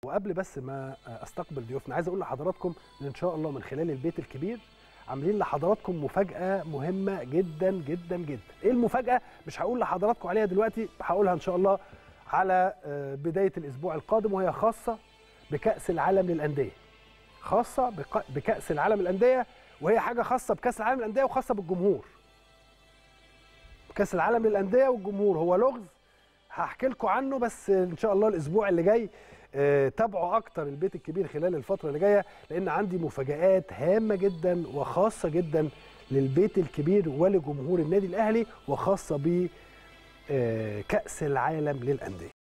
وقبل بس ما استقبل ضيوفنا عايز اقول لحضراتكم ان ان شاء الله من خلال البيت الكبير عاملين لحضراتكم مفاجاه مهمه جدا جدا جدا ايه المفاجاه مش هقول لحضراتكم عليها دلوقتي هقولها ان شاء الله على بدايه الاسبوع القادم وهي خاصه بكاس العالم للانديه خاصه بكاس العالم للانديه وهي حاجه خاصه بكاس العالم للانديه وخاصه بالجمهور كاس العالم للانديه والجمهور هو لغز هحكي لكم عنه بس ان شاء الله الاسبوع اللي جاي تابعوا اكتر البيت الكبير خلال الفتره اللي جايه لان عندي مفاجات هامه جدا وخاصه جدا للبيت الكبير ولجمهور النادي الاهلي وخاصه ب كاس العالم للانديه